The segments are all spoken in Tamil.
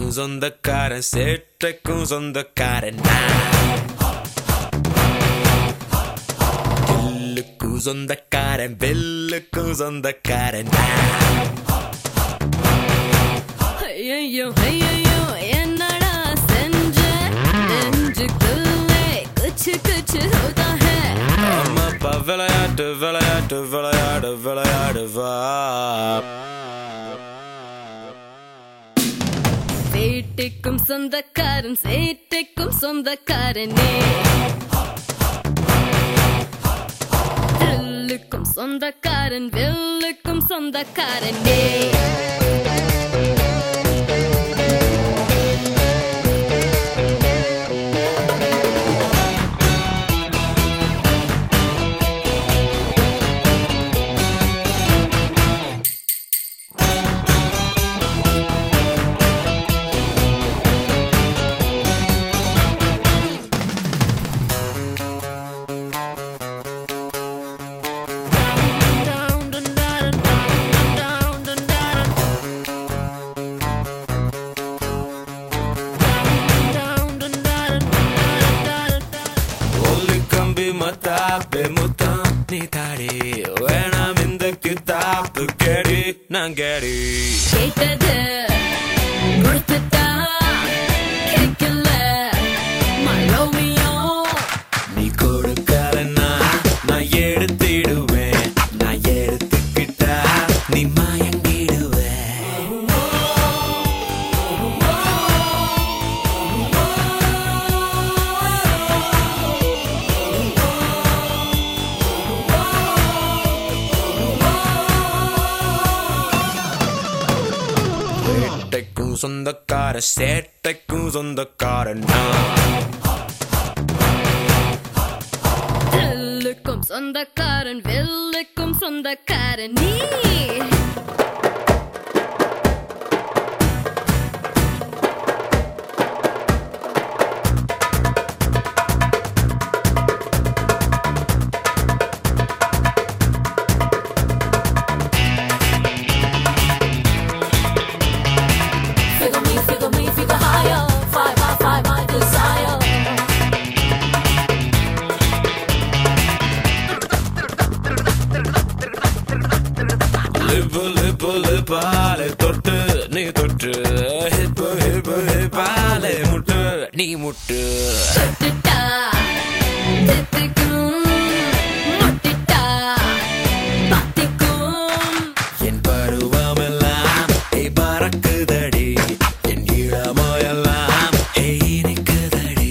சேட்டைக்கும் சொந்தக்காரன் சேட்டைக்கும் சொந்தக்காரன் நான் வில்லுக்கும் சொந்தக்காரன் வெல்லுக்கும் சொந்தக்காரன் நான் ஐயையோ ஐயையோ என்னடா செஞ்ச நெஞ்சுக்குள்ளே குச்சு குச்சு ஹோதா ஹே அம்மாப்பா விளையாட்டு விளையாட்டு விளையாடு விளையாடு வா சேட்டைக்கும் சொந்தக்காரன் சேட்டைக்கும் சொந்தக்காரனே வில்லுக்கும் சொந்தக்காரன் வில்லுக்கும் சொந்தக்காரனே ஒல்லி கம்பி மத்தாப்பு முத்தம் நீ தாடி வேணாம் இந்த கித்தாப்பு கேடி நான் கேடி கேட்டது கொடுத்துட்டா கேட்கல மழோமியோ நீ கொடுக்கலன்னா நான் எடுத்திடுவேன் நான் எடுத்துக்கிட்டா நீ மயங்கிடுவே வேட்டைக்கும் சொந்தக்கார சேட்டைக்கும் சொந்தக்காரன் நான் வில்லுக்கும் சொந்தக்காரன் வில்லுக்கும் சொந்தக்காரன் நீ Figure me, figure me, figure higher. Five by five, my desire. Lip lip லிப்பாலே தொட்டு நீ தொட்டு ஹிப்பு ஹிப்பு ஹிப்பாலே முட்டு நீ முட்டு தொட்டுட்டா தித்திக்கும் முட்டிட்டா பத்திக்கும் என் பருவமெல்லாம் ஏய் பறக்குதடி என் இளமையெல்லாம் ஏய் இனிக்குதடி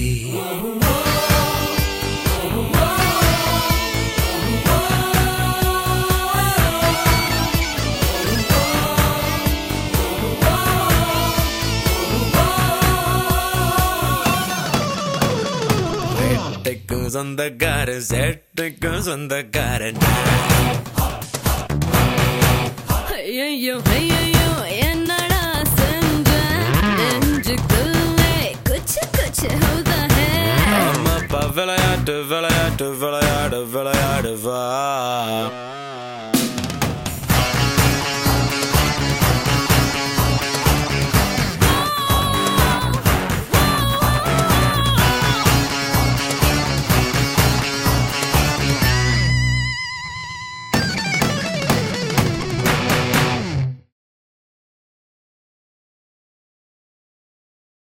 வேட்டைக்கும் சொந்தக்காரன் சேட்டைக்கும் சொந்தக்காரன் ஐயையோ ஐயையோ என்னடா செஞ்ச நெஞ்சுக்குள்ளே குச்சு குச்சு ஹோதா ஹே அம்மாப்பா விளையாட்டு விளையாட்டு விளையாடு விளையாடு வா